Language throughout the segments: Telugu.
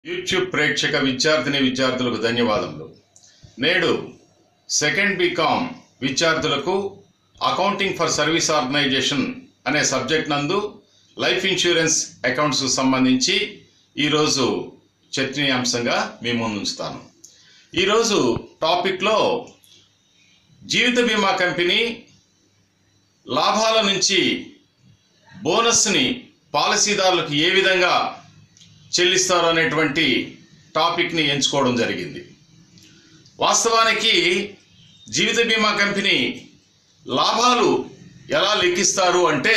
యూట్యూబ్ ప్రేక్షక విద్యార్థిని విద్యార్థులకు ధన్యవాదములు నేడు సెకండ్ బీకామ్ విద్యార్థులకు అకౌంటింగ్ ఫర్ సర్వీస్ ఆర్గనైజేషన్ అనే సబ్జెక్ట్ నందు లైఫ్ ఇన్సూరెన్స్ అకౌంట్స్ సంబంధించి ఈరోజు చర్చనీయాంశంగా మీ ముందు ఉంచుతాను ఈరోజు టాపిక్లో జీవిత బీమా కంపెనీ లాభాల నుంచి బోనస్ని పాలసీదారులకు ఏ విధంగా చెల్లిస్తారు అనేటువంటి టాపిక్ని ఎంచుకోవడం జరిగింది వాస్తవానికి జీవిత బీమా కంపెనీ లాభాలు ఎలా లెక్కిస్తారు అంటే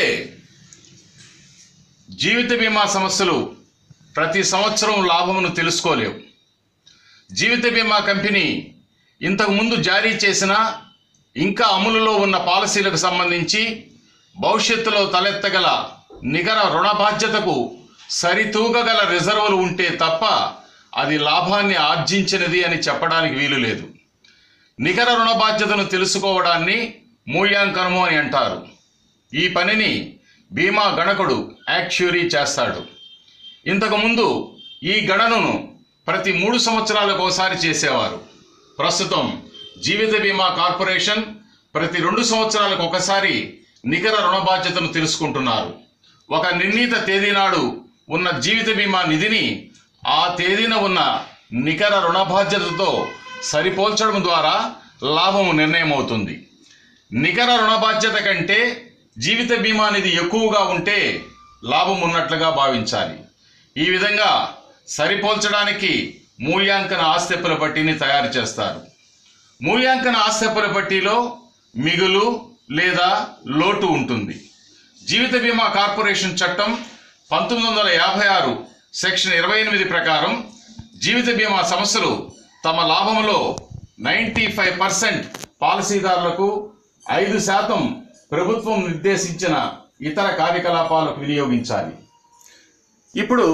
జీవిత బీమా సంస్థలు ప్రతి సంవత్సరం లాభమును తెలుసుకోలేవు జీవిత బీమా కంపెనీ ఇంతకుముందు జారీ చేసిన ఇంకా అమలులో ఉన్న పాలసీలకు సంబంధించి భవిష్యత్తులో తలెత్తగల నికర రుణ బాధ్యతకు సరితూగగల రిజర్వులు ఉంటే తప్ప అది లాభాన్ని ఆర్జించినది అని చెప్పడానికి వీలు లేదు నికర రుణ బాధ్యతను తెలుసుకోవడాన్ని మూల్యాంకనము అని అంటారు ఈ పనిని బీమా గణకుడు యాక్చురీ చేస్తాడు ఇంతకుముందు ఈ గణనను ప్రతి మూడు సంవత్సరాలకు ఒకసారి చేసేవారు ప్రస్తుతం జీవిత బీమా కార్పొరేషన్ ప్రతి రెండు సంవత్సరాలకు ఒకసారి నికర రుణ బాధ్యతను తెలుసుకుంటున్నారు ఒక నిర్ణీత తేదీ నాడు ఉన్న జీవిత బీమా నిధిని ఆ తేదీన ఉన్న నికర రుణ బాధ్యతతో సరిపోల్చడం ద్వారా లాభము నిర్ణయం అవుతుంది నికర రుణ బాధ్యత కంటే జీవిత బీమా నిధి ఎక్కువగా ఉంటే లాభం ఉన్నట్లుగా భావించాలి ఈ విధంగా సరిపోల్చడానికి మూల్యాంకన ఆస్తిప్పుల పట్టీని తయారు చేస్తారు మూల్యాంకన ఆస్తిప్పుల పట్టీలో మిగులు లేదా లోటు ఉంటుంది జీవిత బీమా కార్పొరేషన్ చట్టం పంతొమ్మిది వందల యాభై ఆరు సెక్షన్ ఇరవై ఎనిమిది ప్రకారం జీవిత బీమా సంస్థలు తమ లాభంలో నైంటీ ఫైవ్ పర్సెంట్ పాలసీదారులకు ఐదు శాతం ప్రభుత్వం నిర్దేశించిన ఇతర కార్యకలాపాలకు వినియోగించాలి ఇప్పుడు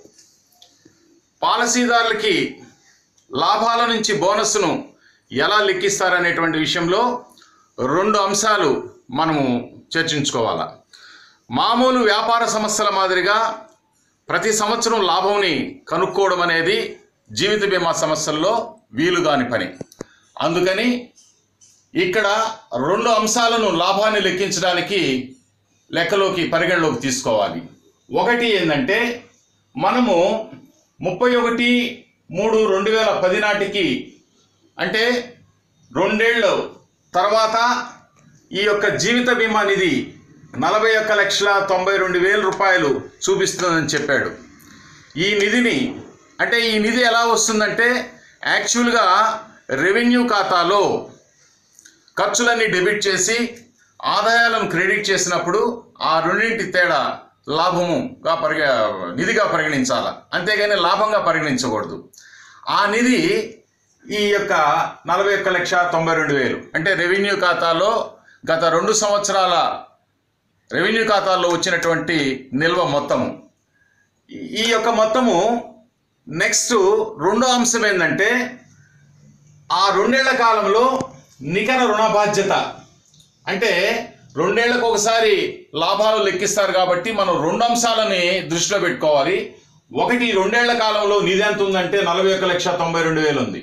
పాలసీదారులకి లాభాల నుంచి బోనస్ను ఎలా లెక్కిస్తారనేటువంటి విషయంలో రెండు అంశాలు మనము చర్చించుకోవాలా మామూలు వ్యాపార సంస్థల మాదిరిగా ప్రతి సంవత్సరం లాభంని కనుక్కోవడం అనేది జీవిత బీమా సంస్థల్లో వీలుగాని పని అందుకని ఇక్కడ రెండు అంశాలను లాభాన్ని లెక్కించడానికి లెక్కలోకి పరిగణలోకి తీసుకోవాలి ఒకటి ఏంటంటే మనము ముప్పై ఒకటి మూడు రెండు వేల పది నాటికి అంటే రెండేళ్ళు తర్వాత ఈ యొక్క జీవిత బీమా నిధి నలభై ఒక్క లక్షల తొంభై రెండు వేల రూపాయలు చూపిస్తుందని చెప్పాడు ఈ నిధిని అంటే ఈ నిధి ఎలా వస్తుందంటే యాక్చువల్గా రెవెన్యూ ఖాతాలో ఖర్చులన్నీ డెబిట్ చేసి ఆదాయాలను క్రెడిట్ చేసినప్పుడు ఆ రెండింటి తేడా లాభముగా పరిగ నిధిగా పరిగణించాలి అంతేగాని లాభంగా పరిగణించకూడదు ఆ నిధి ఈ యొక్క నలభై ఒక్క లక్ష తొంభై రెండు వేలు అంటే రెవెన్యూ ఖాతాలో గత రెండు సంవత్సరాల రెవెన్యూ ఖాతాల్లో వచ్చినటువంటి నిల్వ మొత్తము ఈ- ఈ యొక్క మొత్తము నెక్స్ట్ రెండో అంశం ఏంటంటే ఆ రెండేళ్ల కాలంలో నికర రుణ బాధ్యత అంటే రెండేళ్లకు ఒకసారి లాభాలు లెక్కిస్తారు కాబట్టి మనం రెండు అంశాలని దృష్టిలో పెట్టుకోవాలి ఒకటి ఈ రెండేళ్ల కాలంలో నిధి ఎంత ఉందంటే నలభై ఒక్క లక్ష తొంభై రెండు వేలు ఉంది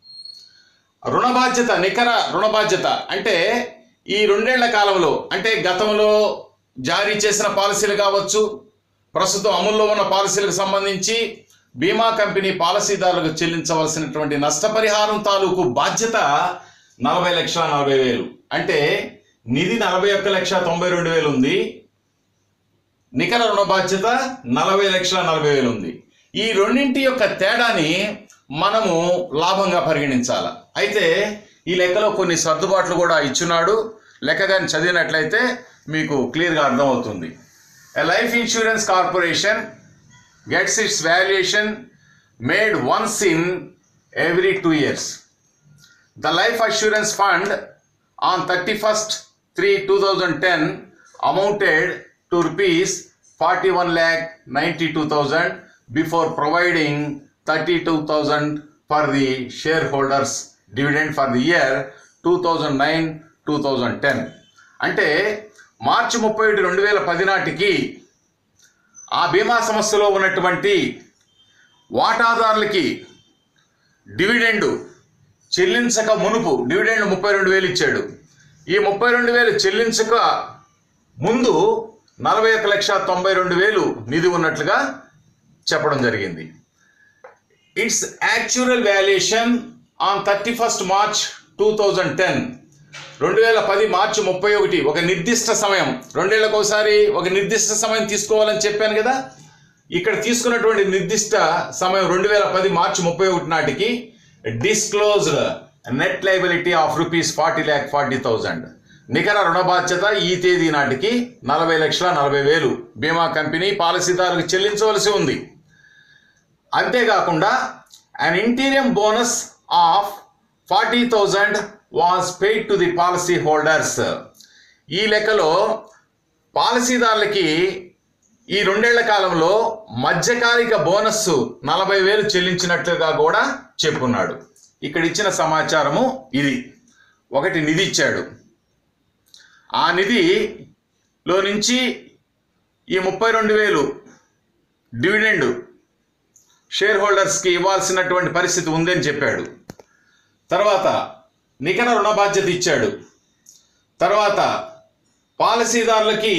రుణ బాధ్యత నికర రుణ బాధ్యత అంటే ఈ రెండేళ్ల కాలంలో అంటే గతంలో జారీ చేసిన పాలసీలు కావచ్చు ప్రస్తుతం అమల్లో ఉన్న పాలసీలకు సంబంధించి బీమా కంపెనీ పాలసీదారులకు చెల్లించవలసినటువంటి నష్టపరిహారం తాలూకు బాధ్యత నలభై లక్షల నలభై వేలు అంటే నిధి నలభై ఒక్క లక్ష తొంభై రెండు వేలు ఉంది నికర రుణ బాధ్యత నలభై లక్షల నలభై వేలు ఉంది ఈ రెండింటి యొక్క తేడాని మనము లాభంగా పరిగణించాలి అయితే ఈ లెక్కలో కొన్ని సర్దుబాట్లు కూడా ఇచ్చున్నాడు లెక్క కానీ చదివినట్లయితే మీకు క్లియర్గా అర్థమవుతుంది a life insurance corporation gets its valuation made once in every two years The Life Assurance Fund on 31st 3 2010 amounted to rupees 41 lakh 92,000 before providing 32,000 for the shareholders dividend for the year 2009-2010 అంటే మార్చి ముప్పై ఒకటి రెండు వేల పది నాటికి ఆ బీమా సంస్థలో ఉన్నటువంటి వాటాదారులకి డివిడెండు చెల్లించక మునుపు డివిడెండ్ ముప్పై రెండు వేలు ఇచ్చాడు ఈ ముప్పై రెండు వేలు చెల్లించక ముందు నలభై ఒక లక్ష తొంభై రెండు వేలు నిధి ఉన్నట్లుగా చెప్పడం జరిగింది its actuarial valuation on thirty first March two thousand ten రెండు వేల పది మార్చి ముప్పై ఒకటి ఒక నిర్దిష్ట సమయం రెండేళ్లకు ఒకసారి ఒక నిర్దిష్ట సమయం తీసుకోవాలని చెప్పాను కదా ఇక్కడ తీసుకున్నటువంటి నిర్దిష్ట సమయం రెండు వేల పది మార్చి ముప్పై ఒకటి నాటికి disclosed net liability of rupees forty lakh forty thousand నికర రుణ బాధ్యత ఈ తేదీ నాటికి నలభై లక్షల నలభై వేలు బీమా కంపెనీ పాలసీదారులకు చెల్లించవలసి ఉంది అంతేకాకుండా an interim bonus of forty thousand was paid to the policy holders ఈ లెక్కలో పాలసీదారులకి ఈ రెండేళ్ల కాలంలో మధ్యకాలిక బోనస్ నలభై వేలు చెల్లించినట్లుగా కూడా చెప్పున్నాడు ఇక్కడ ఇచ్చిన సమాచారము ఇది ఒకటి నిధి ఇచ్చాడు ఆ నిధిలో నుంచి ఈ ముప్పై రెండు వేలు డివిడెండ్ షేర్ హోల్డర్స్కి ఇవ్వాల్సినటువంటి పరిస్థితి ఉందని చెప్పాడు తర్వాత నికర రుణ బాధ్యత ఇచ్చాడు తర్వాత పాలసీదారులకి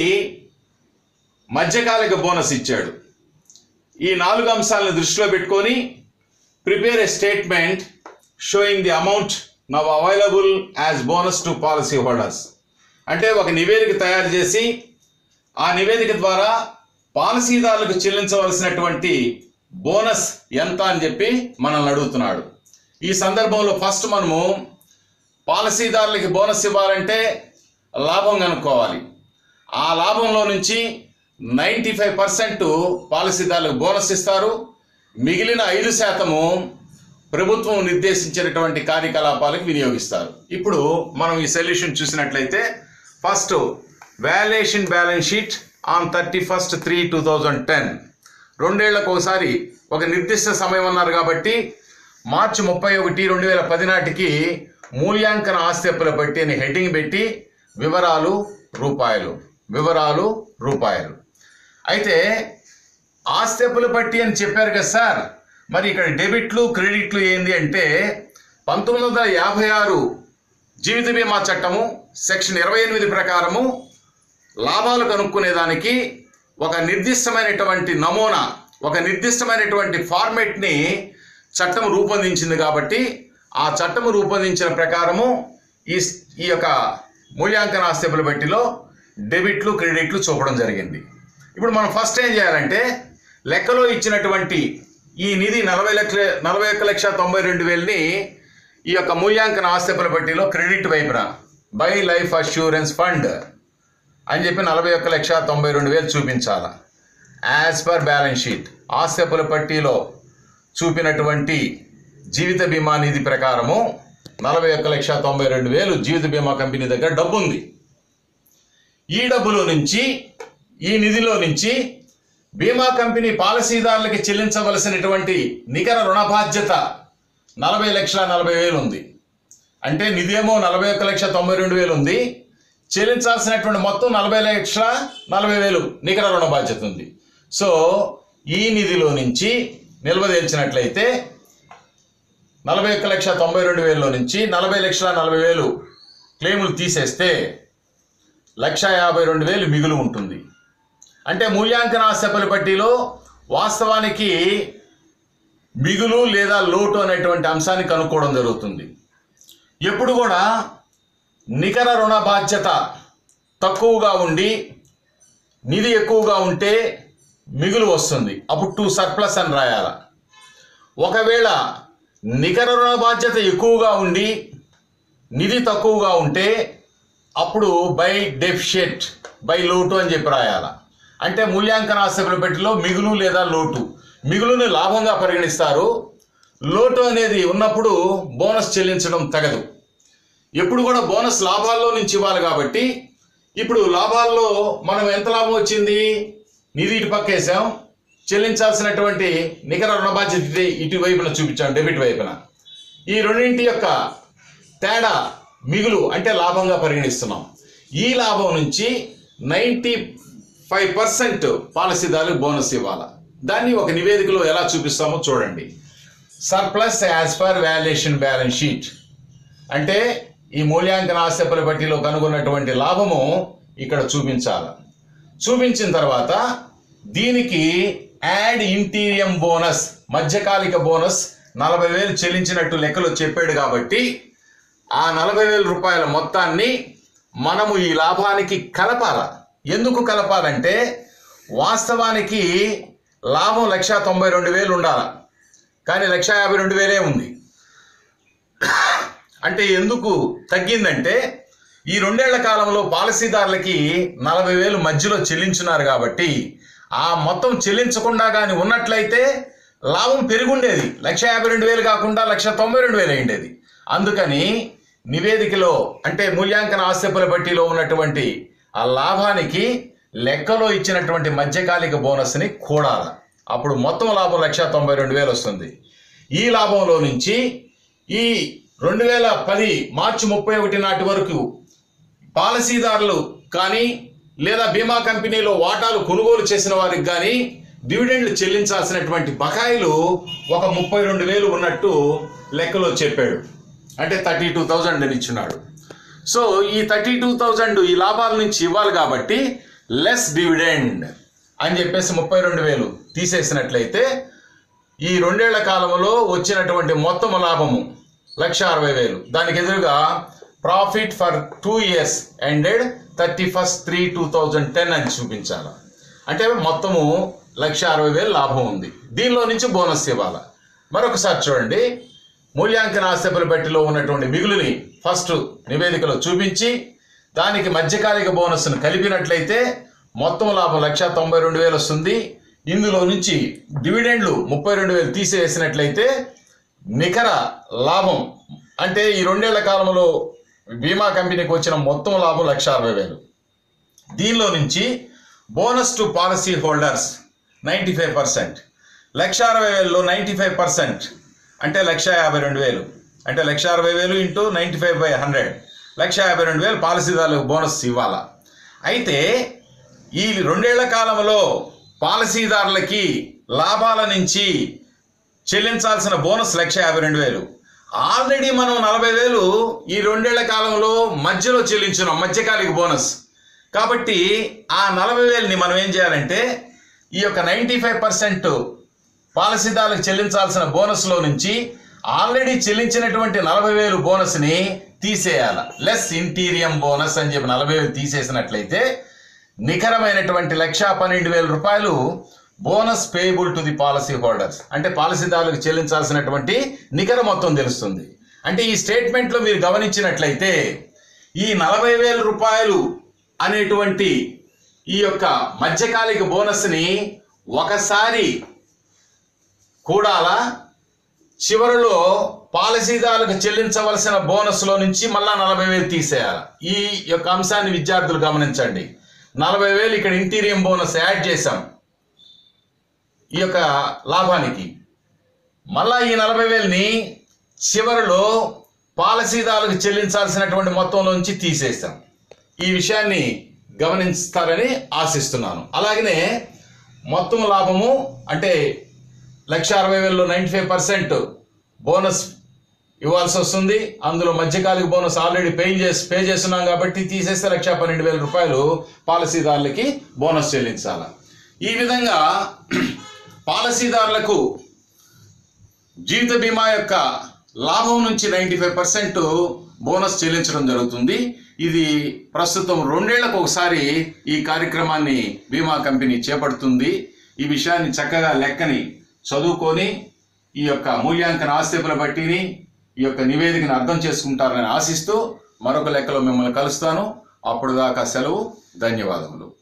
మధ్యకాలిక బోనస్ ఇచ్చాడు ఈ నాలుగు అంశాలను దృష్టిలో పెట్టుకొని prepare a statement showing the amount now available as bonus to policy holders అంటే ఒక నివేదిక తయారు చేసి ఆ నివేదిక ద్వారా పాలసీదారులకు చెల్లించవలసినటువంటి బోనస్ ఎంత అని చెప్పి మనల్ని అడుగుతున్నాడు ఈ సందర్భంలో ఫస్ట్ మనము పాలసీదారులకి బోనస్ ఇవ్వాలంటే లాభం కనుక్కోవాలి ఆ లాభంలో నుంచి నైంటీ ఫైవ్ పర్సెంట్ పాలసీదారులకు బోనస్ ఇస్తారు మిగిలిన ఐదు శాతము ప్రభుత్వం నిర్దేశించినటువంటి కార్యకలాపాలకు వినియోగిస్తారు ఇప్పుడు మనం ఈ సొల్యూషన్ చూసినట్లయితే first valuation balance sheet on thirty first three two thousand ten రెండేళ్లకు ఒకసారి ఒక నిర్దిష్ట సమయం అన్నారు కాబట్టి మార్చి ముప్పై ఒకటి రెండు వేల పది నాటికి మూల్యాంకన ఆస్తి అప్పుల బట్టి అని హెడ్డింగ్ పెట్టి వివరాలు రూపాయలు వివరాలు రూపాయలు అయితే ఆస్తి అప్పుల పట్టి అని చెప్పారు కదా సార్ మరి ఇక్కడ డెబిట్లు క్రెడిట్లు ఏంది అంటే పంతొమ్మిది వందల యాభై ఆరు జీవిత బీమా చట్టము సెక్షన్ ఇరవై ఎనిమిది ప్రకారము లాభాలు కనుక్కునేదానికి ఒక నిర్దిష్టమైనటువంటి నమూనా ఒక నిర్దిష్టమైనటువంటి ఫార్మేట్ని చట్టం రూపొందించింది కాబట్టి ఆ చట్టము రూపొందించిన ప్రకారము ఈ ఈ యొక్క మూల్యాంకన ఆస్తిపుల బట్టిలో డెబిట్లు క్రెడిట్లు చూపడం జరిగింది ఇప్పుడు మనం ఫస్ట్ ఏం చేయాలంటే లెక్కలో ఇచ్చినటువంటి ఈ నిధి నలభై లక్షల నలభై ఒక్క లక్ష తొంభై రెండు వేలని ఈ యొక్క మూల్యాంకన ఆస్తిపుల బట్టిలో క్రెడిట్ వైపున బై లైఫ్ అష్యూరెన్స్ ఫండ్ అని చెప్పి నలభై ఒక్క లక్ష తొంభై రెండు వేలు చూపించాలి యాజ్ పర్ బ్యాలెన్స్ షీట్ ఆస్తిపుల పట్టీలో చూపినటువంటి జీవిత బీమా నిధి ప్రకారము నలభై ఒక్క లక్ష తొంభై రెండు వేలు జీవిత బీమా కంపెనీ దగ్గర డబ్బు ఉంది ఈ డబ్బులో నుంచి ఈ నిధిలో నుంచి బీమా కంపెనీ పాలసీదారులకి చెల్లించవలసినటువంటి నికర రుణ బాధ్యత నలభై లక్షల నలభై వేలు ఉంది అంటే నిధి ఏమో నలభై ఒక్క లక్ష తొంభై రెండు వేలు ఉంది చెల్లించాల్సినటువంటి మొత్తం నలభై లక్షల నలభై వేలు నికర రుణ బాధ్యత ఉంది సో ఈ నిధిలో నుంచి నిల్వదేల్చినట్లయితే నలభై ఒక్క లక్ష తొంభై రెండు వేలలో నుంచి నలభై లక్షల నలభై వేలు క్లెయిములు తీసేస్తే లక్ష యాభై రెండు వేలు మిగులు ఉంటుంది అంటే మూల్యాంకన ఆస్తిపల పట్టీలో వాస్తవానికి మిగులు లేదా లోటు అనేటువంటి అంశాన్ని కనుక్కోవడం జరుగుతుంది ఎప్పుడు కూడా నికర రుణ బాధ్యత తక్కువగా ఉండి నిధి ఎక్కువగా ఉంటే మిగులు వస్తుంది అప్పుడు టూ సర్ప్లస్ అని రాయాల ఒకవేళ నికర రుణ బాధ్యత ఎక్కువగా ఉండి నిధి తక్కువగా ఉంటే అప్పుడు బై డెఫిషియట్ బై లోటు అని చెప్పి రాయాల అంటే మూల్యాంకన ఆస్తిపల పెట్టిలో మిగులు లేదా లోటు మిగులుని లాభంగా పరిగణిస్తారు లోటు అనేది ఉన్నప్పుడు బోనస్ చెల్లించడం తగదు ఎప్పుడు కూడా బోనస్ లాభాల్లో నుంచి ఇవ్వాలి కాబట్టి ఇప్పుడు లాభాల్లో మనం ఎంత లాభం వచ్చింది నిధి ఇటు పక్కేసాం చెల్లించాల్సినటువంటి నికర రుణ బాధ్యత ఇటు- ఇటువైపున చూపించాం డెబిట్ వైపున ఈ రెండింటి యొక్క తేడా మిగులు అంటే లాభంగా పరిగణిస్తున్నాం ఈ లాభం నుంచి నైంటీ ఫైవ్ పర్సెంట్ పాలసీదారులకు బోనస్ ఇవ్వాలి దాన్ని ఒక నివేదికలో ఎలా చూపిస్తామో చూడండి surplus as per valuation balance sheet అంటే ఈ మూల్యాంకన ఆస్తిపల పట్టిలో కనుగొన్నటువంటి లాభము ఇక్కడ చూపించాలి చూపించిన తర్వాత దీనికి యాడ్ ఇంటీరియం బోనస్ మధ్యకాలిక బోనస్ నలభై వేలు చెల్లించినట్టు లెక్కలో చెప్పాడు కాబట్టి ఆ నలభై వేల రూపాయల మొత్తాన్ని మనము ఈ లాభానికి కలపాల ఎందుకు కలపాలంటే వాస్తవానికి లాభం లక్ష తొంభై రెండు వేలు ఉండాలి కానీ లక్ష యాభై రెండు వేలే ఉంది అంటే ఎందుకు తగ్గిందంటే ఈ రెండేళ్ల కాలంలో పాలసీదారులకి నలభై వేలు మధ్యలో చెల్లించున్నారు కాబట్టి ఆ మొత్తం చెల్లించకుండా కానీ ఉన్నట్లయితే లాభం పెరుగుండేది లక్ష యాభై రెండు వేలు కాకుండా లక్ష తొంభై రెండు వేలు అయిండేది అందుకని నివేదికలో అంటే మూల్యాంకన ఆస్తిపల బట్టిలో ఉన్నటువంటి ఆ లాభానికి లెక్కలో ఇచ్చినటువంటి మధ్యకాలిక బోనస్ని కూడాలి అప్పుడు మొత్తం లాభం లక్ష తొంభై రెండు వేలు వస్తుంది ఈ లాభంలో నుంచి ఈ రెండు వేల పది మార్చి ముప్పై ఒకటి నాటి వరకు పాలసీదారులు కానీ లేదా బీమా కంపెనీలో వాటాలు కొనుగోలు చేసిన వారికి కానీ డివిడెండ్లు చెల్లించాల్సినటువంటి బకాయిలు ఒక ముప్పై రెండు వేలు ఉన్నట్టు లెక్కలో చెప్పాడు అంటే థర్టీ టూ థౌజండ్ అని ఇచ్చున్నాడు సో ఈ థర్టీ టూ థౌజండ్ ఈ లాభాల నుంచి ఇవ్వాలి కాబట్టి లెస్ డివిడెండ్ అని చెప్పేసి ముప్పై రెండు వేలు తీసేసినట్లయితే ఈ రెండేళ్ల కాలంలో వచ్చినటువంటి మొత్తం లాభము లక్ష అరవై వేలు దానికి ఎదురుగా profit for two years ended thirty first three two thousand ten అని చూపించాలి అంటే మొత్తము లక్ష అరవై వేలు లాభం ఉంది దీనిలో నుంచి బోనస్ ఇవ్వాలి మరొకసారి చూడండి మూల్యాంకన ఆస్తిపల బట్టిలో ఉన్నటువంటి మిగులుని ఫస్ట్ నివేదికలో చూపించి దానికి మధ్యకాలిక బోనస్ను కలిపినట్లయితే మొత్తం లాభం లక్ష తొంభై రెండు వేలు వస్తుంది ఇందులో నుంచి డివిడెండ్లు ముప్పై రెండు వేలు తీసివేసినట్లయితే నికర లాభం అంటే ఈ రెండేళ్ల కాలంలో బీమా కంపెనీకి వచ్చిన మొత్తం లాభం లక్ష అరవై వేలు దీనిలో నుంచి bonus to policy holders ninety five percent లక్ష అరవై వేలలో నైంటీ ఫైవ్ పర్సెంట్ అంటే లక్ష యాభై రెండు వేలు అంటే లక్ష అరవై వేలు into ninety five by hundred లక్ష యాభై రెండు వేలు పాలసీదారులకు బోనస్ ఇవ్వాలా అయితే ఈ రెండేళ్ల కాలంలో పాలసీదారులకి లాభాల నుంచి చెల్లించాల్సిన బోనస్ లక్ష యాభై రెండు వేలు ఆల్రెడీ మనం నలభై వేలు ఈ రెండేళ్ల కాలంలో మధ్యలో చెల్లించున్నాం మధ్యకాలిక బోనస్ కాబట్టి ఆ నలభై వేలని మనం ఏం చేయాలంటే ఈ యొక్క నైంటీ ఫైవ్ పర్సెంట్ పాలసీదారులకు చెల్లించాల్సిన బోనస్లో నుంచి ఆల్రెడీ చెల్లించినటువంటి నలభై వేలు బోనస్ని తీసేయాల లెస్ ఇంటీరియం బోనస్ అని చెప్పి నలభై వేలు తీసేసినట్లయితే నికరమైనటువంటి లక్షా పన్నెండు వేల రూపాయలు bonus payable to the policy holders అంటే పాలసీదారులకు చెల్లించాల్సినటువంటి నికర మొత్తం తెలుస్తుంది అంటే ఈ స్టేట్మెంట్లో మీరు గమనించినట్లయితే ఈ నలభై వేల రూపాయలు అనేటువంటి ఈ యొక్క మధ్యకాలిక బోనస్ని ఒకసారి కూడాలా చివరిలో పాలసీదారులకు చెల్లించవలసిన బోనస్లో నుంచి మళ్ళా నలభై వేలు తీసేయాలి ఈ యొక్క అంశాన్ని విద్యార్థులు గమనించండి నలభై వేలు ఇక్కడ ఇంటీరియం బోనస్ యాడ్ చేశాం ఈ యొక్క లాభానికి మళ్ళా ఈ నలభై వేలని చివరిలో పాలసీదారులకు చెల్లించాల్సినటువంటి మొత్తంలోంచి తీసేస్తాం ఈ విషయాన్ని గమనిస్తారని ఆశిస్తున్నాను అలాగనే మొత్తం లాభము అంటే లక్ష అరవై వేలలో నైంటీ ఫైవ్ పర్సెంట్ బోనస్ ఇవ్వాల్సి వస్తుంది అందులో మధ్యకాలిక బోనస్ ఆల్రెడీ పే చేసి పే చేస్తున్నాం కాబట్టి తీసేస్తే లక్ష పన్నెండు వేల రూపాయలు పాలసీదారులకి బోనస్ చెల్లించాలి ఈ విధంగా పాలసీదారులకు జీవిత బీమా యొక్క లాభం నుంచి నైంటీ ఫైవ్ పర్సెంట్ బోనస్ చెల్లించడం జరుగుతుంది ఇది ప్రస్తుతం రెండేళ్లకు ఒకసారి ఈ కార్యక్రమాన్ని బీమా కంపెనీ చేపడుతుంది ఈ విషయాన్ని చక్కగా లెక్కని చదువుకొని ఈ యొక్క మూల్యాంకన ఆస్తిపుల బట్టిని ఈ యొక్క నివేదికను అర్థం చేసుకుంటారని ఆశిస్తూ మరొక లెక్కలో మిమ్మల్ని కలుస్తాను అప్పుడు దాకా సెలవు ధన్యవాదములు